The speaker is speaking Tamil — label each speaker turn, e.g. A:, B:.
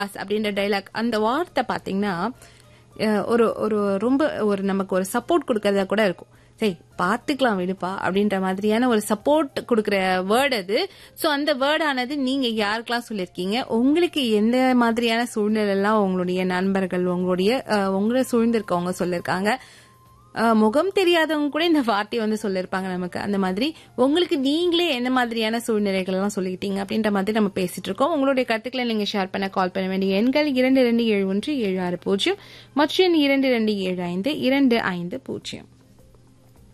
A: அப்படின்ற டைலாக் அந்த வார்த்தை பாத்தீங்கன்னா அஹ், ஒரு ஒரு ரொம்ப ஒரு நமக்கு ஒரு சப்போர்ட் கொடுக்கறதா கூட இருக்கும் சரி பாத்துக்கலாம் விடுப்பா அப்படின்ற மாதிரியான ஒரு சப்போர்ட் கொடுக்கிற வேர்டு அது சோ அந்த வேர்ட் ஆனது நீங்க யாருக்கெல்லாம் சொல்லிருக்கீங்க உங்களுக்கு எந்த மாதிரியான சூழ்நிலை எல்லாம் உங்களுடைய நண்பர்கள் உங்களுடைய அஹ், உங்களை சூழ்ந்திருக்கவங்க சொல்லிருக்காங்க அஹ், முகம் தெரியாதவங்க கூட இந்த வார்த்தையை வந்து சொல்லிருப்பாங்க நமக்கு அந்த மாதிரி உங்களுக்கு நீங்களே என்ன மாதிரியான சூழ்நிலைகள் எல்லாம் சொல்லிக்கிட்டீங்க அப்படின்ற மாதிரி நம்ம பேசிட்டு இருக்கோம் உங்களுடைய கருத்துக்களை நீங்க ஷேர் பண்ண கால் பண்ண வேண்டிய எண்கள் இரண்டு இரண்டு ஏழு ஒன்று ஏழு ஆறு பூஜ்ஜியம் மற்றும் இரண்டு இரண்டு ஏழு ஐந்து இரண்டு ஐந்து பூஜ்ஜியம்